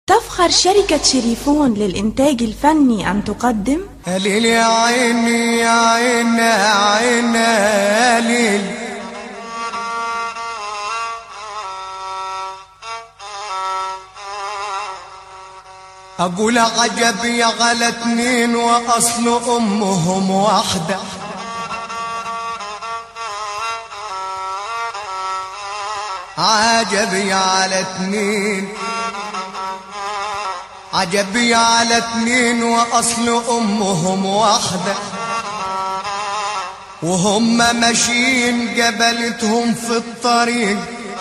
تفخر شركة شريفون للإنتاج الفني أن تقدم هليل يا عيني يا عيني يا عيني يا ليل أقول عجب يا غلا اتنين وأصل أمهم واحدة عجبي على اتنين عجبي على اتنين واصل امهم واحدة وهم ماشيين جبلتهم في الطريق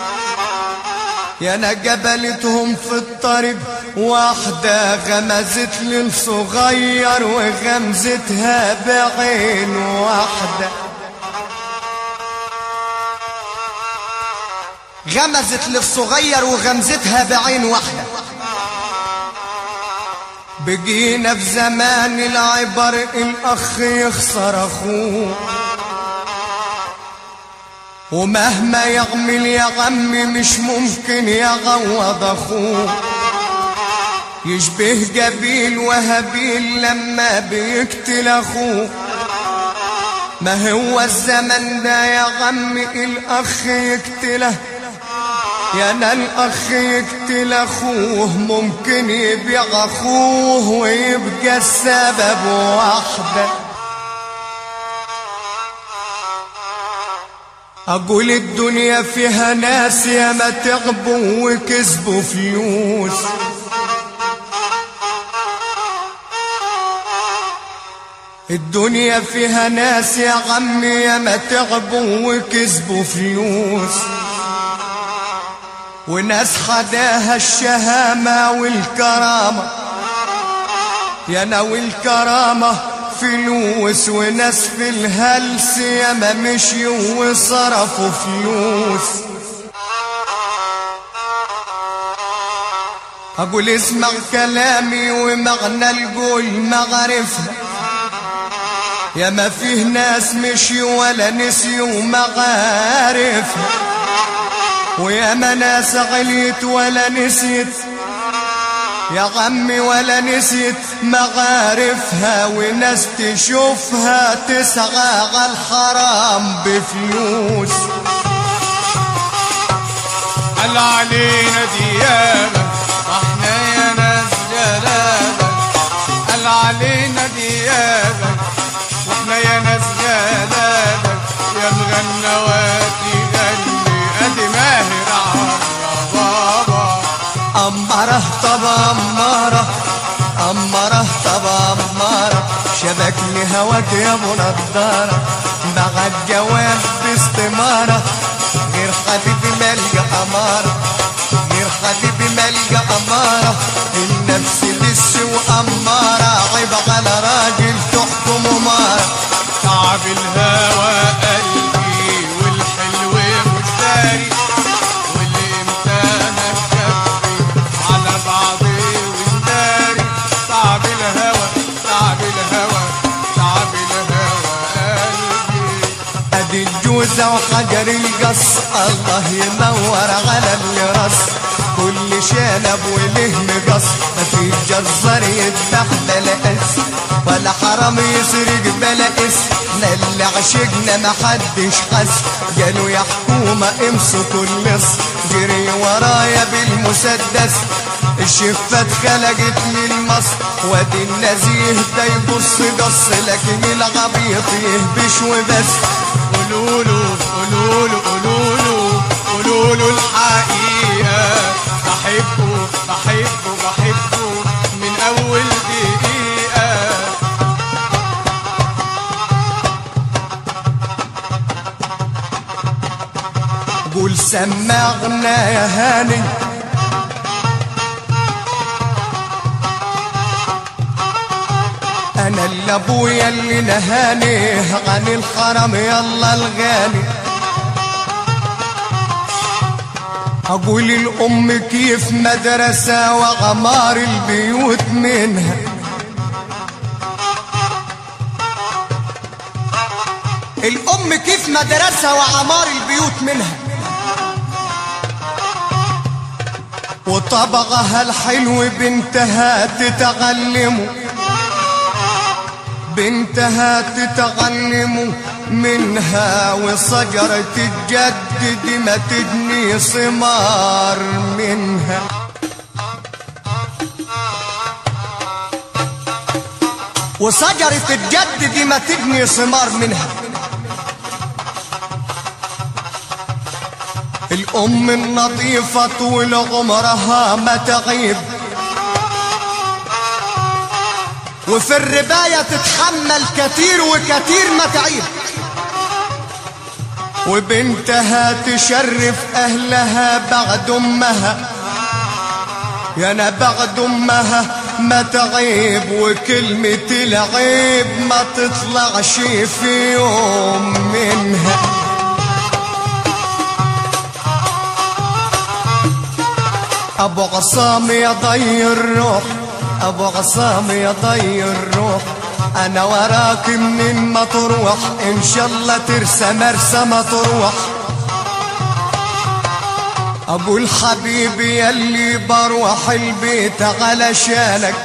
يا انا جبلتهم في الطريق واحدة غمزت للصغير وغمزتها بعين واحدة غمزت للصغير وغمزتها بعين واحده بقينا في زمان العبر الاخ يخسر اخوه ومهما يعمل يا عمي مش ممكن يعوض اخوه يشبه جبيل وهبيل لما بيقتل اخوه ما هو الزمن ده يا عمي الاخ يقتله يا انا الاخ يقتل اخوه ممكن يبيع اخوه ويبقى السبب واحده اقول الدنيا فيها ناس يا ما تعبوا وكسبوا فلوس الدنيا فيها ناس يا عمي يا ما تعبوا وكسبوا فلوس وناس خداها الشهامة والكرامة يا انا والكرامة فلوس وناس في الهلس ياما مشيوا وصرفوا فلوس اقول اسمع كلامي ومعنى القول مغارفها يا ما فيه ناس مشيوا ولا نسيوا مغارفها ويا ما ناس غليت ولا نسيت يا عمي ولا نسيت مغارفها وناس تشوفها تسعى على الحرام بفلوس قال علينا ديابة احنا يا ناس جلابة قال علينا ديابة واحنا يا ناس جلابة يا مغنوات يغني ادي ماهر عرا بابا أمره طب أمره أمره طب أمره شبكني هواك يا أبو نضارة بعد جواب باستمارة غير حبيبي ملقى أمارة غير حبيبي ملقى أمارة النفس لس وأمارة عيب على راجل تحكم أمارة تعب الهوى قلبي والحلو مش داري واللي امتى نكفي على بعضي ونداري تعب الهوى تعب الهوى تعب الهوى قلبي ادي الجوزة وحجر القص الله ينور على اللي رص كل شنب وله مقص ما في جزار يذبح بلا اس ولا حرام يسرق بلا اس احنا اللي عشقنا ما حدش حس قالوا يا حكومة امسكوا اللص جري ورايا بالمسدس الشفات خلقت لي المص وادي النزيه ده يبص قص لكن العبيط يهبش وبس قولوله قولوله قولوله قولوله الحقيقة بحبه بحبه بحبه من أول دقيقة قول سمعنا يا هاني انا اللي ابويا اللي نهاني عن الحرم يلا الغالي اقول الام كيف مدرسة وعمار البيوت منها الام كيف مدرسة وعمار البيوت منها وطبغها الحلو بنتها تتعلمه بنتها تتعلم منها وشجرة الجد دي ما تجني ثمار منها وشجرة الجد دي ما تجني ثمار منها الأم النظيفة طول عمرها ما تغيب وفي الرباية تتحمل كتير وكتير ما تعيب وبنتها تشرف أهلها بعد أمها يا أنا بعد أمها ما تعيب وكلمة العيب ما تطلعش في يوم منها ابو عصام يا ضي الروح ابو عصام يا ضي الروح انا وراك منين ما تروح ان شاء الله ترسى مرسى ما تروح ابو الحبيب يلي بروح البيت علشانك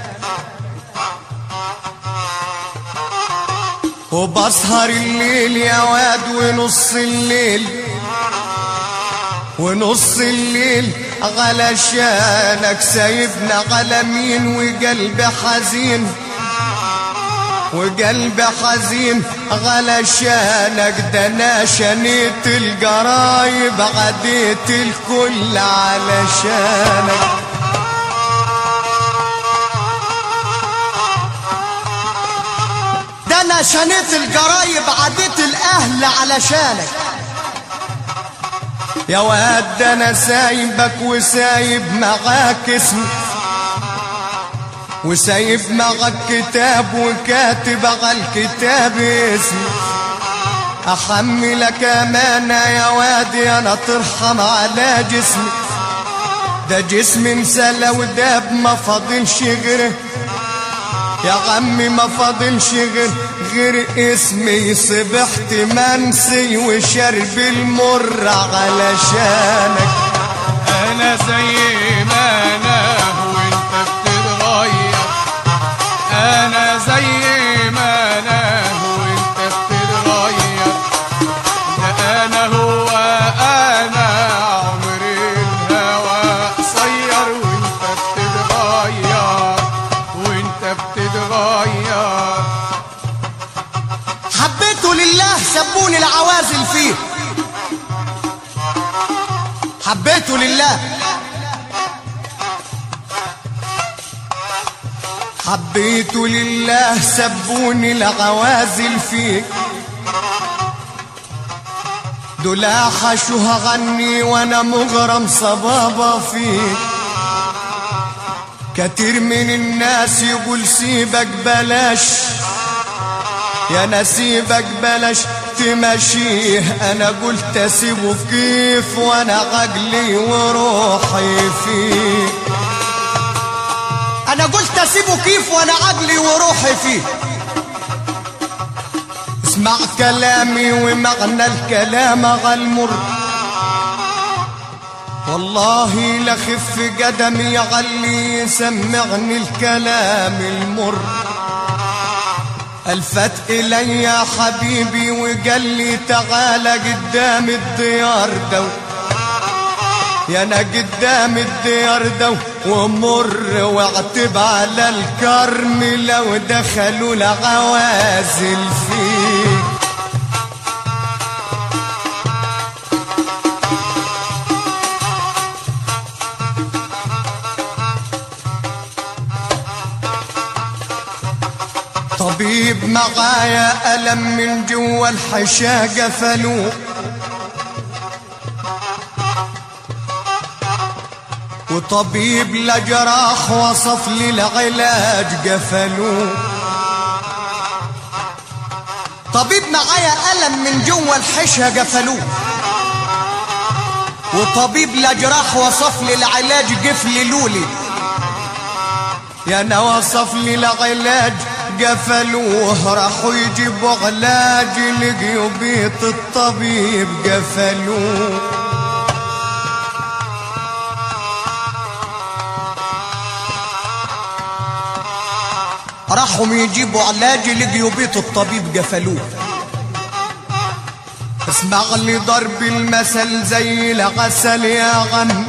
وبسهر الليل يا واد ونص الليل ونص الليل علشانك سايبنا على مين وقلبي حزين وقلبي حزين علشانك ده انا شنيت الجرايب عديت الكل علشانك ده انا شنيت الجرايب عديت الاهل علشانك يا واد ده انا سايبك وسايب معاك اسمي وسايب معاك كتاب وكاتب على الكتاب اسمي احملك امانه يا وادي انا ترحم على جسمي ده جسم انسى لو داب ما فاضلش غيره يا عمي ما فاضلش غير غير اسمي صبحت منسي وشرب المر علشانك انا زي ما انا وانت بتتغير انا زي ما انا وانت بتتغير ده انا هو انا عمري الهوى قصير وانت بتتغير وانت بتتغير حبيته لله سبوني العوازل فيه حبيته لله حبيته لله سبوني العوازل فيه دول حشوها غني وانا مغرم صبابة فيك كتير من الناس يقول سيبك بلاش يا نسيبك بلاش تمشيه انا قلت اسيبه كيف وانا عقلي وروحي فيه انا قلت اسيبه كيف وانا عقلي وروحي فيه اسمع كلامي ومعنى الكلام غالمر والله لخف قدمي علي يسمعني الكلام المر الفت الي يا حبيبي وقال لي تعالى قدام الديار دو يا انا قدام الديار دو ومر واعتب على الكرم لو دخلوا العوازل فيه طبيب معايا ألم من جوا الحشا قفلوه وطبيب لجراح وصف لي العلاج قفلوه طبيب معايا ألم من جوا الحشا قفلوه وطبيب لجراح وصف لي العلاج قفلوا لي يا انا وصف لي العلاج قفلوه راحوا يجيبوا علاج لقيوا بيت الطبيب قفلوه راحوا يجيبوا علاج لقيوا بيت الطبيب قفلوه اسمع لي ضرب المثل زي الغسل يا غن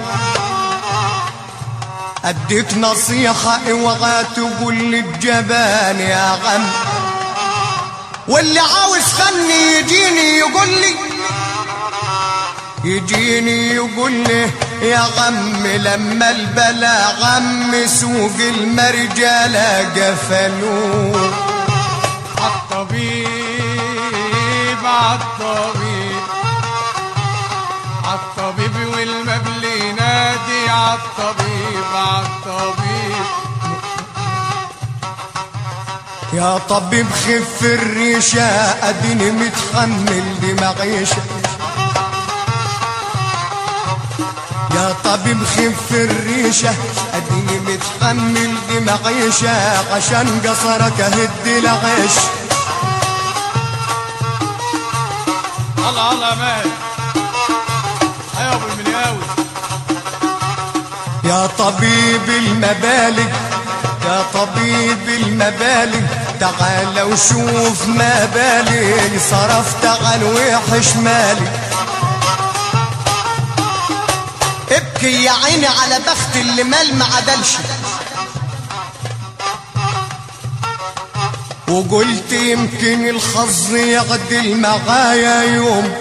اديك نصيحة اوعى تقول للجبان يا غن واللي عاوز فني يجيني يقول لي يجيني يقول لي يا غم لما البلا غم سوق المرجلة قفلوه عالطبيب عالطبيب عالطبيب والمبل ينادي عالطبيب عالطبيب يا طبيب خف الريشة اديني متحمل دي معيشة يا طبيب خف الريشة اديني متحمل دي معيشة عشان قصرك اهد العيش الله الله مال ايوه ابو المنياوي يا طبيب المبالغ يا طبيب المبالغ تعال وشوف مبالغ صرفت عن وحش مالي ابكي يا عيني على بخت اللي مال ما عدلش وقلت يمكن الحظ يعدل معايا يوم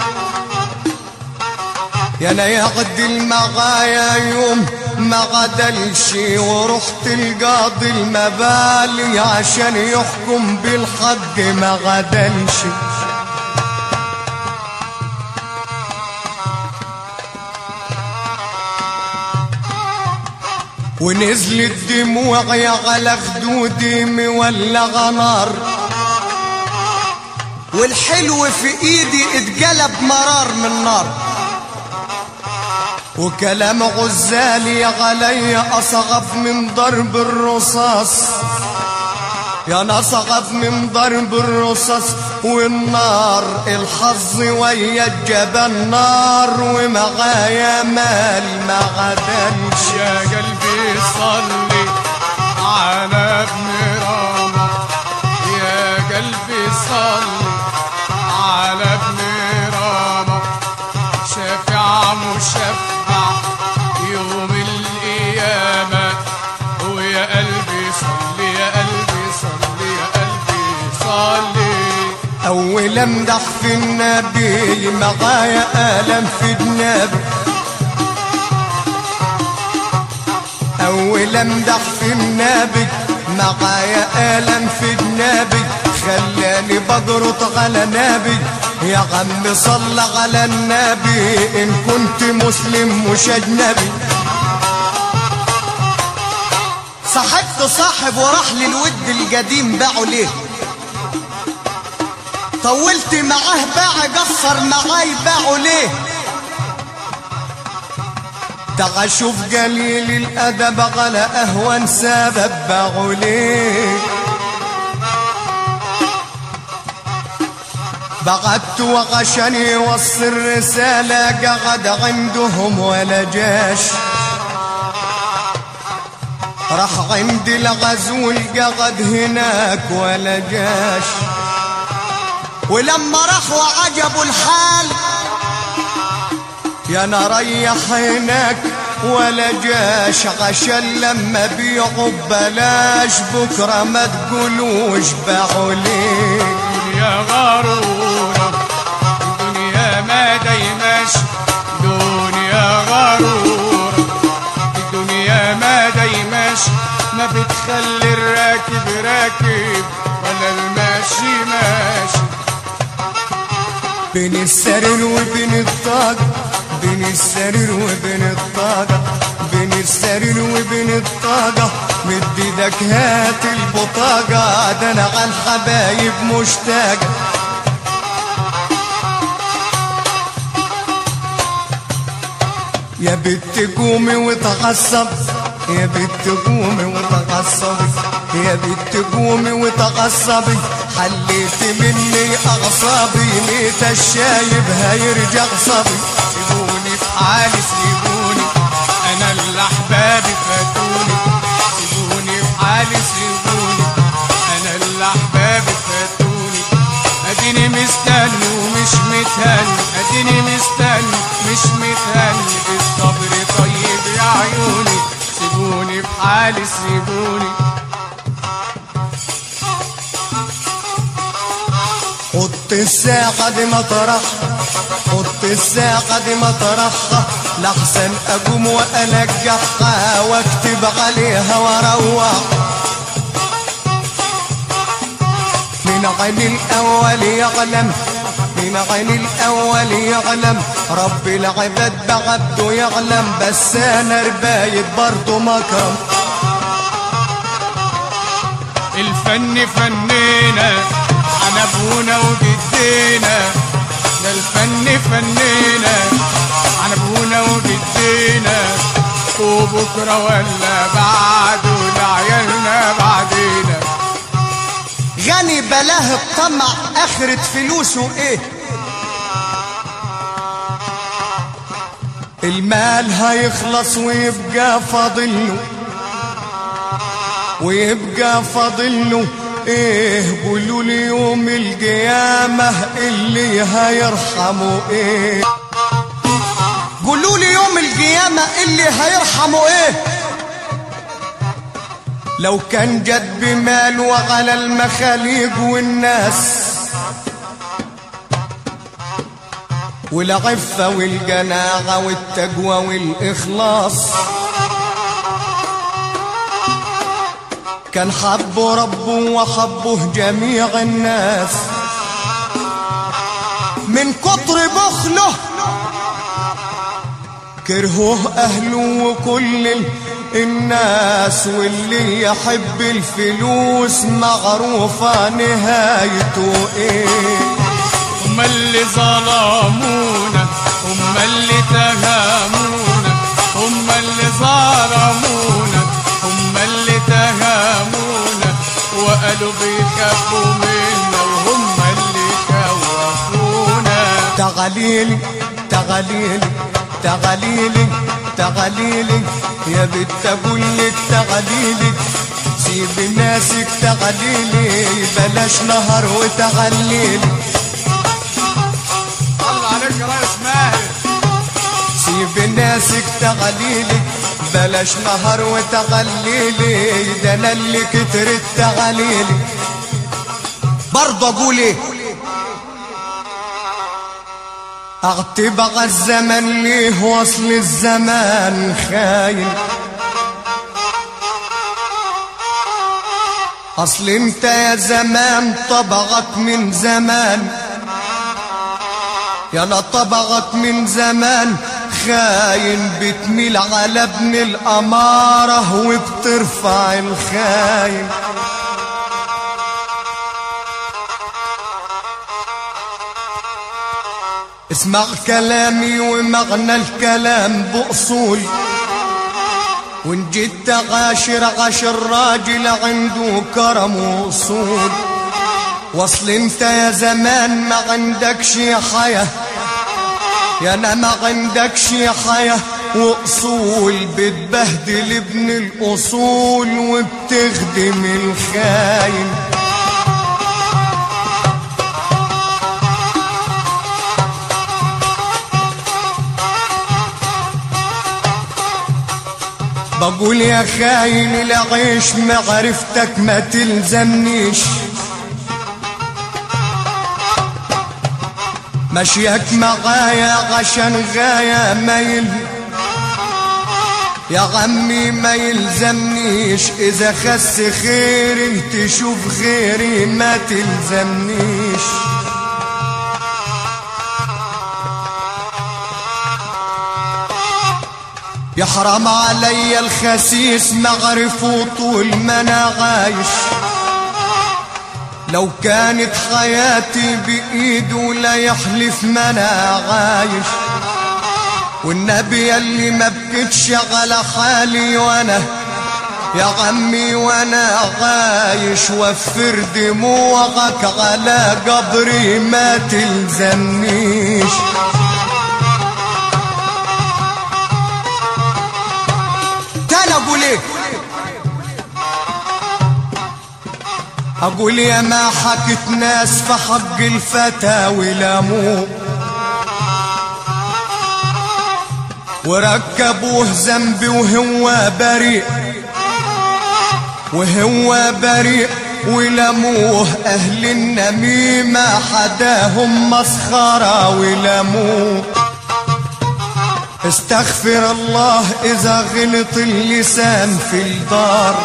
يا انا يعدل معايا يوم ما غدلش ورحت القاضي المبالي عشان يحكم بالحق ما غدلش ونزلت دموعي على خدودي مولغة نار والحلو في ايدي اتقلب مرار من نار وكلام غزالي علي أصغف من ضرب الرصاص يا نصغف من ضرب الرصاص والنار الحظ ويا الجبل نار ومعايا مال ما غدلش يا قلبي صلي على ابن رامة يا قلبي صلي على ابن رامة شافع مشفع يوم القيامة ويا قلبي صلي يا قلبي صلي يا قلبي صلي أول امدح في النبي معايا ألم في جنابي أول امدح في النبي معايا ألم في جنابي خلاني بجرط على نبي يا عم صل على النبي إن كنت مسلم مش أجنبي صاحبت صاحب وراح للود القديم باعوا ليه طولت معاه باع قصر معاي باعوا ليه تعال شوف قليل الادب على اهون سبب باعوا ليه بعت وعشان يوصل رسالة قعد عندهم ولا جاش راح عند الغزول قعد هناك ولا جاش ولما راح وعجبوا الحال يا نريح هناك ولا جاش عشان لما بيعوا ببلاش بكره ما تقولوش باعوا ليه الدنيا غرورة الدنيا ما دايماش دنيا غرورة الدنيا ما دايماش ما بتخلي الراكب راكب ولا الماشي ماشي بين السرير وبين الطاقة بين السرير وبين الطاقة بين السرير وبين الطاقة مد ايدك هات البطاقة ده انا على الحبايب مشتاقة يا بنت قومي وتعصب يا بنت قومي وتعصبي يا بنت قومي وتعصبي حليت مني اعصابي ميت الشايب هيرجع صبي سيبوني في حالي سيبوني انا اللي احبابي فاتوني سيبوني في حالي سيبوني في حالي سيبوني حط الساعة دي مطرحها حط الساعة دي مطرحها لحسن أقوم وأنجحها واكتب عليها واروح من عين الأول يعلم من عين الأول يعلم رب العباد بعبده يعلم بس أنا ربايت برضه مكرم الفن فنينا عن ابونا وجدينا ده الفن فنينا عن ابونا وجدينا وبكره ولا بعده لعيالنا بعدينا غني بلاه الطمع اخرة فلوسه ايه المال هيخلص ويبقى فاضله ويبقى فاضله ايه قولوا لي يوم القيامة اللي هيرحموا ايه قولوا لي يوم القيامة اللي هيرحموا ايه لو كان جد بمال وعلى المخاليق والناس والعفة والجناعة والتقوى والإخلاص كان حبه ربه وحبه جميع الناس من كتر بخله كرهوه أهله وكل ال- الناس واللي يحب الفلوس معروفة نهايته ايه هم اللي ظلمونا هم اللي تهامونا هم اللي ظلمونا هم اللي تهامونا وقالوا بيخافوا منا وهم اللي خوفونا تعاليلي تعاليلي تعاليلي تعاليلي يا بنت اقول لك تعاليلي سيب ناسك تعاليلي بلاش نهر وتعاليلي الله عليك يا ريس ماهر سيب ناسك تعاليلي بلاش نهر وتعاليلي ده انا اللي كترت تعاليلي برضه اقول ايه اعتب على الزمن ليه وصل الزمان خاين اصل انت يا زمان طبعك من زمان يا لا طبعك من زمان خاين بتميل على ابن الأمارة وبترفع الخاين اسمع كلامي ومعنى الكلام بأصول وان جيت عاشر عشر راجل عنده كرم وصول وصل انت يا زمان ما عندكش حياة يا انا ما عندكش حياة واصول بتبهدل ابن الاصول وبتخدم الخاين بقول يا خاين العيش معرفتك ما تلزمنيش مشيك معايا عشان غاية ما يل يا عمي ما يلزمنيش إذا خس خيري تشوف غيري ما تلزمنيش يحرم علي الخسيس معرفه طول ما انا عايش لو كانت حياتي بإيده لا يحلف ما انا عايش والنبي اللي ما بكتش على حالي وانا يا عمي وانا عايش وفر دموعك على قبري ما تلزمنيش تاني اقول ايه اقول يا ما حكت ناس في حق الفتى ولاموه وركبوه ذنبي وهو بريء وهو بريء ولموه أهل النميمة حداهم مسخرة ولموه استغفر الله إذا غلط اللسان في الدار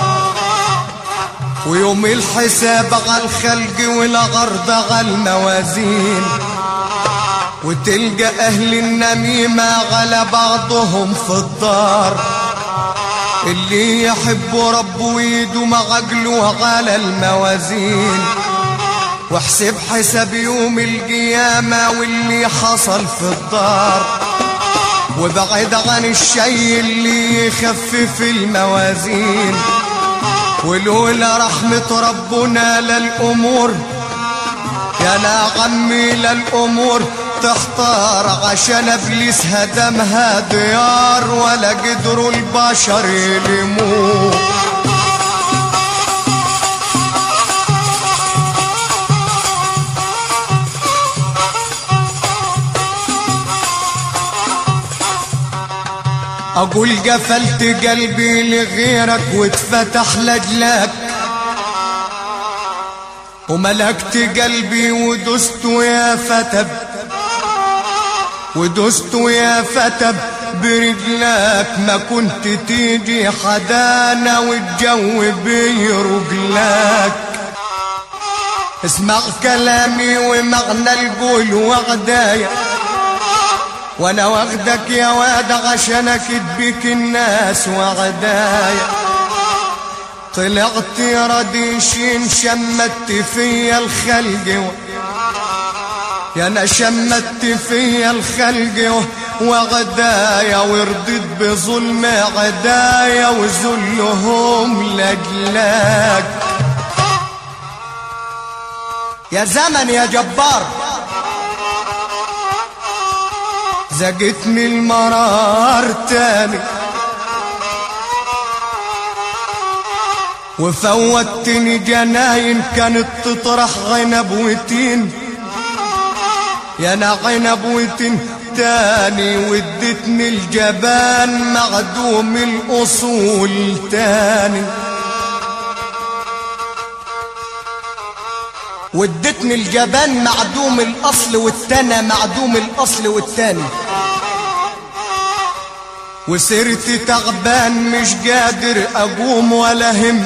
ويوم الحساب على الخلق والغرض على الموازين وتلقى أهل النميمة على بعضهم في الدار اللي يحب ربه ويدوم عقله على الموازين واحسب حساب يوم القيامة واللي حصل في الدار وبعد عن الشي اللي يخفف الموازين ولولا رحمة ربنا للأمور يا لا عمي للأمور تختار عشان ابليس هدمها ديار ولا قدروا البشر يلموه اقول قفلت قلبي لغيرك واتفتح لجلك وملكت قلبي ودست يا فتب ودست يا فتب برجلك ما كنت تيجي حدانا والجو بيرجلك اسمع كلامي ومعنى القول وغدايا وانا واخدك يا واد عشان اكد بك الناس وغدايا طلعت رديشين شمت فيا الخلق و... يا انا شمت فيا الخلق وغدايا ورضيت بظلم عدايا وذلهم لاجلك يا زمن يا جبار زقتني المرار تاني وفوتني جناين كانت تطرح عنب وتين يا انا عنب وتين تاني ودتني الجبان معدوم الاصول تاني ودتني الجبان معدوم الاصل والتانى معدوم الاصل والتاني وسرت تعبان مش قادر اقوم ولا هم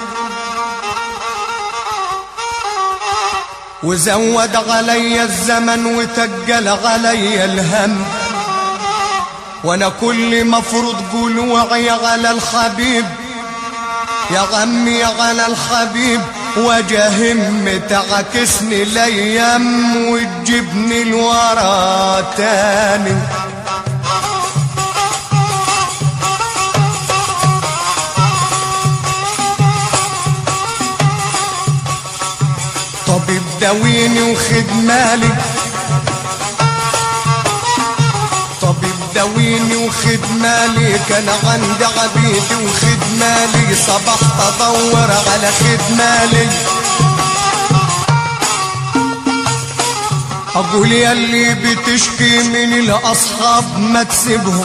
وزود علي الزمن وتجل علي الهم وانا كل مفروض جلوعي على الحبيب يا عمي على الحبيب وجهم تعكسني الايام وتجيبني لورا تاني طبيب داويني وخد مالي طبيب داويني وخد مالي كان عندي عبيدي وخد مالي صبحت ادور على خد مالي اقول يا اللي بتشكي من الاصحاب ما تسيبهم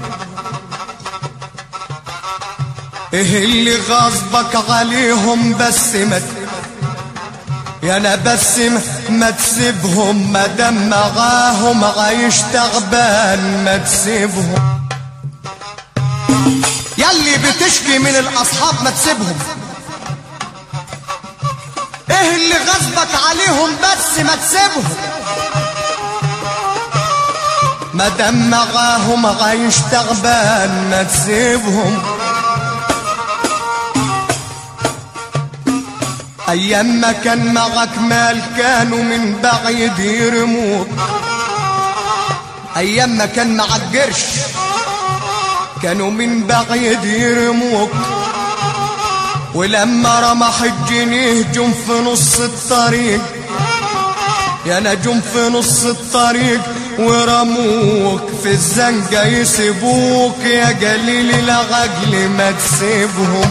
ايه اللي غصبك عليهم بس ما ت- يا انا بس م- ما تسيبهم ما دام معاهم عايش تعبان ما تسيبهم ياللي بتشكي من الاصحاب ما تسيبهم ايه اللي غصبك عليهم بس ما تسيبهم ما دام معاهم عايش تعبان ما تسيبهم ايام ما كان معك مال كانوا من بعيد يرموك ايام ما كان معك قرش كانوا من بعيد يرموك ولما رمح الجنيه جم في نص الطريق يا نجم في نص الطريق ورموك في الزنقة يسيبوك يا قليل العقل ما تسيبهم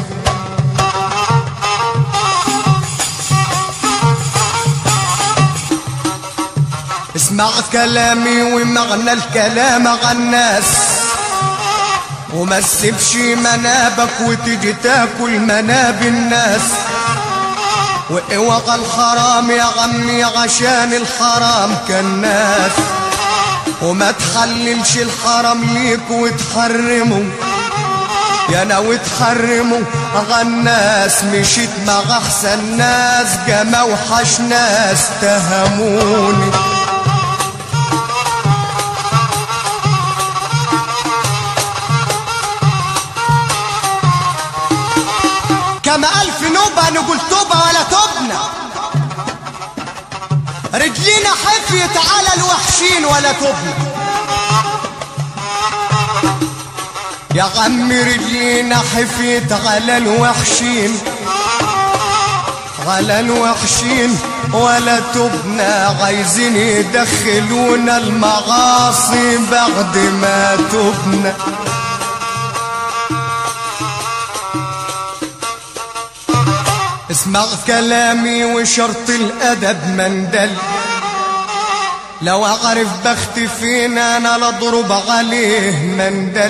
اسمع كلامي ومعنى الكلام عن الناس وما تسيبش منابك وتجي تاكل مناب الناس واوغى الحرام يا عمي عشان الحرام كان ناس وما تحللش الحرام ليك وتحرمه يا ناوي تحرمه غناس مشيت مع احسن ناس جما وحش ناس تهموني كما ألف نوبة نقول توبة ولا تبنى رجلينا حفيت على الوحشين ولا تبنى يا عمي رجلينا حفيت على الوحشين على الوحشين ولا تبنى عايزين يدخلونا المعاصي بعد ما تبنى اسمع كلامي وشرط الادب مندل لو اعرف بختي فين انا لاضرب عليه مندل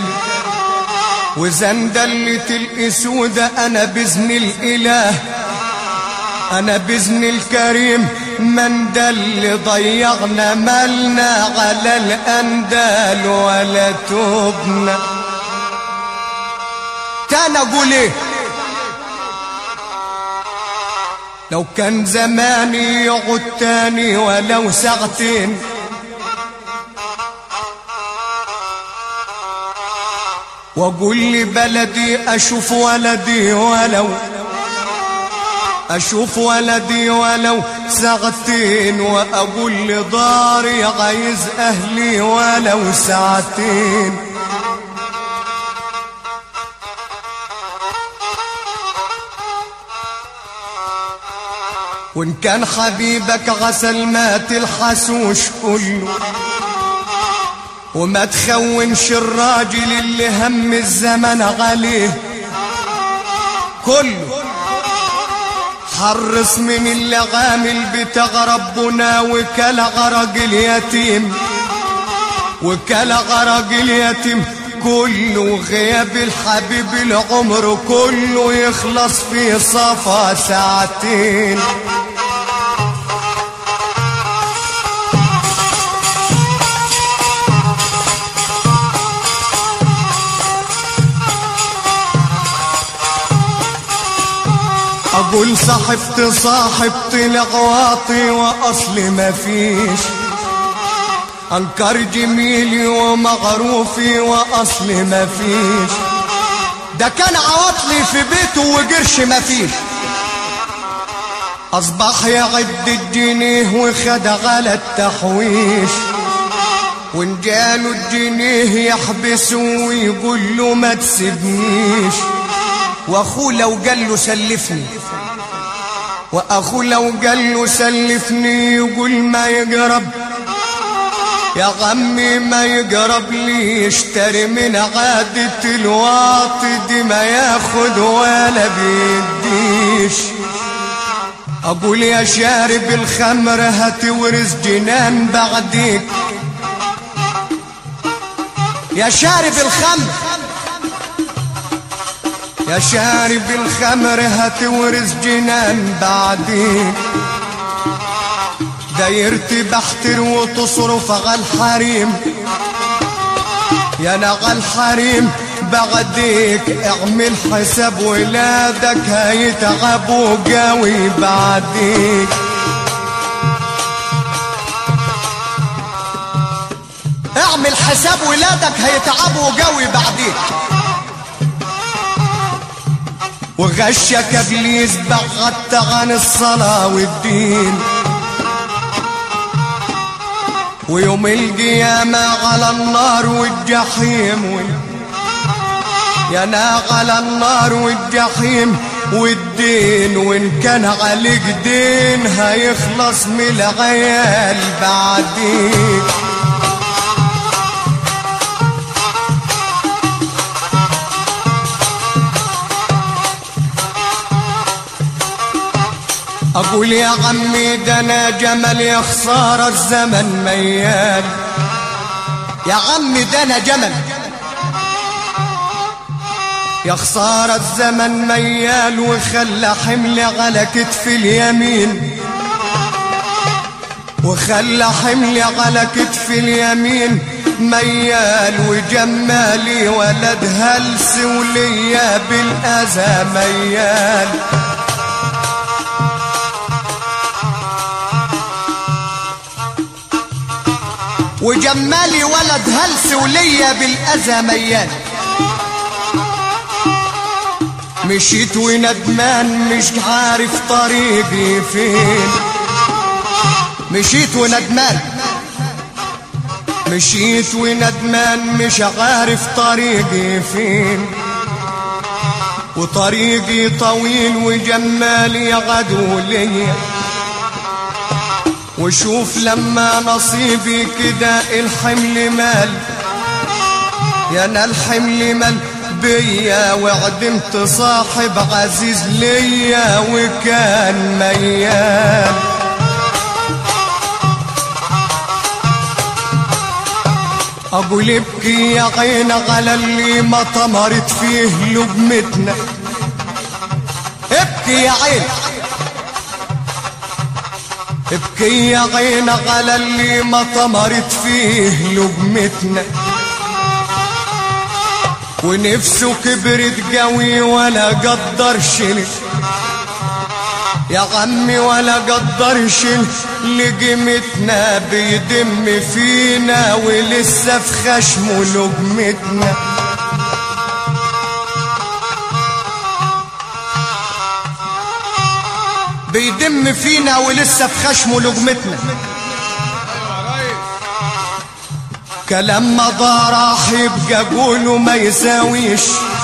وزندلة الاسودة انا باذن الاله انا باذن الكريم مندل ضيعنا مالنا على الاندال ولا تبنى كان اقول ايه لو كان زماني يقعد تاني ولو ساعتين واقول لي بلدي اشوف ولدي ولو اشوف ولدي ولو ساعتين واقول لداري عايز اهلي ولو ساعتين وان كان حبيبك غسل مات الحسوش كله وما تخونش الراجل اللي هم الزمن عليه كله حرص من اللي عامل بتاع ربنا وكل غرق اليتيم وكل غرق اليتيم كله غياب الحبيب العمر كله يخلص في صفا ساعتين اقول صاحبت صاحبت لغواطي واصلي ما فيش انكر جميلي ومغروفي واصلي ما فيش ده كان عواطلي في بيته وقرش ما فيش اصبح يعد الجنيه وخد على التحويش وان جاله الجنيه يحبسه ويقول له ما تسيبنيش واخوه لو قال له سلفني واخوه لو قال له سلفني يقول ما يقرب يا عمي ما يقرب لي يشتري من عادة الواطي دي ما ياخد ولا بيديش اقول يا شارب الخمر هتورث جنان بعديك يا شارب الخمر يا شارب الخمر هتورث جنان بعدين دايرتي بحتر وتصرف على الحريم يا نغى الحريم بعديك اعمل حساب ولادك هيتعبوا قوي بعديك اعمل حساب ولادك هيتعبوا قوي بعديك وغشك ابليس بغت عن الصلاة والدين ويوم القيامة على النار والجحيم وال... يا نا على النار والجحيم والدين وان كان عليك دين هيخلص من العيال بعدين اقول يا عمي ده انا جمل يا خسارة الزمن ميال يا عمي ده انا جمل يا خسارة الزمن ميال وخلى حمل على كتف اليمين وخلى حمل على كتف اليمين ميال وجمالي ولد هلس وليا بالأذى ميال وجمالي ولد هلس وليا بالأذى ميال مشيت وندمان مش عارف طريقي فين مشيت وندمان مشيت وندمان مش عارف طريقي فين وطريقي طويل وجمالي غدو ليا وشوف لما نصيبي كده الحمل مال يا انا الحمل مال بيا وعدمت صاحب عزيز ليا وكان ميال اقول ابكي يا عين على اللي ما طمرت فيه لقمتنا ابكي يا عين ابكي يا عين على اللي ما طمرت فيه لقمتنا ونفسه كبرت قوي ولا قدرش يا عمي ولا قدرش لقيمتنا بيدم فينا ولسه في خشمه لقمتنا بيدم فينا ولسه في خشمه لقمتنا كلام ما راح يبقى قوله ما يساويش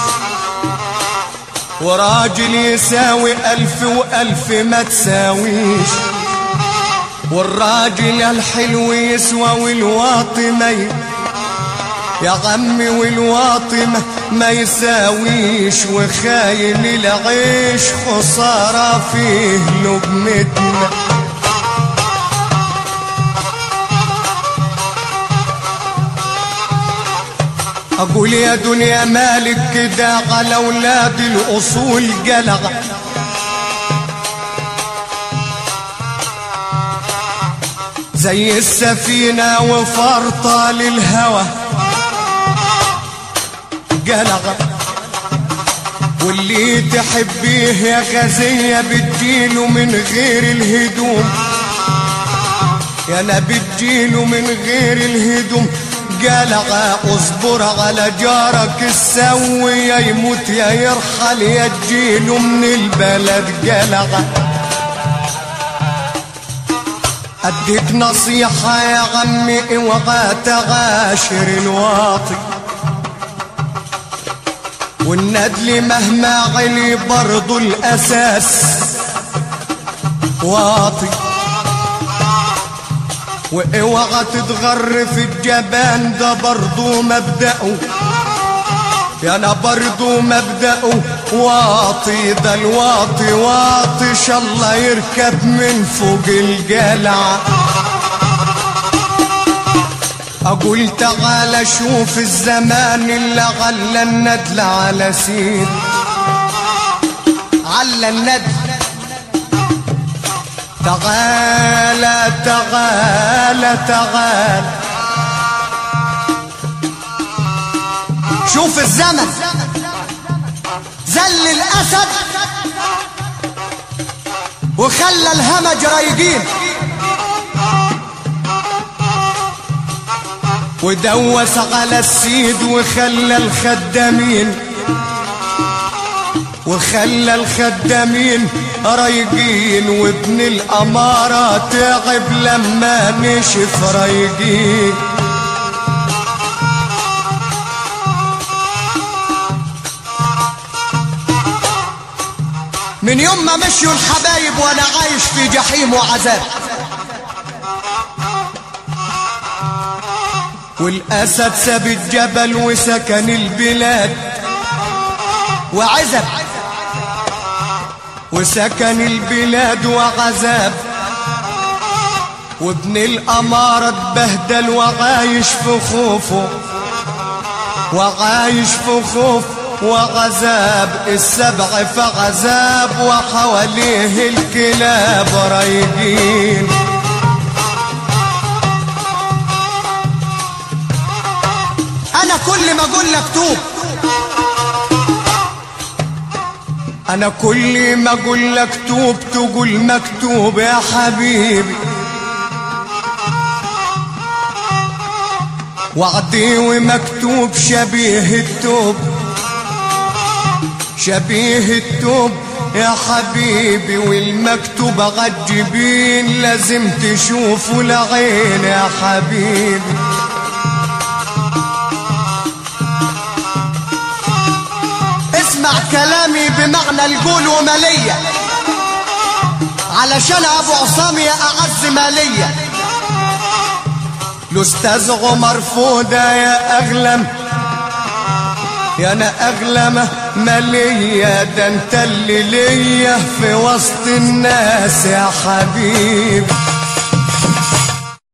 وراجل يساوي ألف وألف ما تساويش والراجل الحلو يسوى والواطي ما ي... يا عمي والواطي ما, ما يساويش وخاين العيش خسارة فيه لقمتنا أقول يا دنيا مالك كده على أولاد الأصول قلق زي السفينة وفرطة للهوى قلق واللي تحبيه يا غزية بتجيله من غير الهدوم يا انا بتجيله من غير الهدوم قلق اصبر على جارك السوي يا يموت يا يرحل يا تجيله من البلد قلق اديك نصيحة يا عمي اوعى تغاشر الواطي والندل مهما علي برضو الاساس واطي واوعى تتغر في الجبان ده برضو مبدأه يا انا برضو مبدأه واطي ده الواطي واطي شاء الله يركب من فوق الجلع اقول تعالى شوف الزمان اللي على الندل على سيد على الندل تعالى تعالى تعالى شوف الزمن زل الاسد وخلى الهمج رايقين ودوس على السيد وخلى الخدامين وخلى الخدامين رايقين وابن الأمارة تعب لما نشف رايقين من يوم ما مشيوا الحبايب وانا عايش في جحيم وعذاب والاسد ساب الجبل وسكن البلاد وعزب وسكن البلاد وعذاب وابن الأمارة اتبهدل وعايش في خوفه وعايش في خوف وغزاب السبع فغزاب وحواليه الكلاب رايقين انا كل ما اقول لك توب انا كل ما اقول لك توب تقول مكتوب يا حبيبي وعدي ومكتوب شبيه التوب شبيه التوب يا حبيبي والمكتوب غجبين لازم تشوفه العين يا حبيبي اسمع كلامي بمعنى القول ومالية علشان ابو عصام يا اعز مالية الاستاذ عمر فودة يا اغلم يا انا اغلم مالية ده انت اللي ليا في وسط الناس يا حبيبي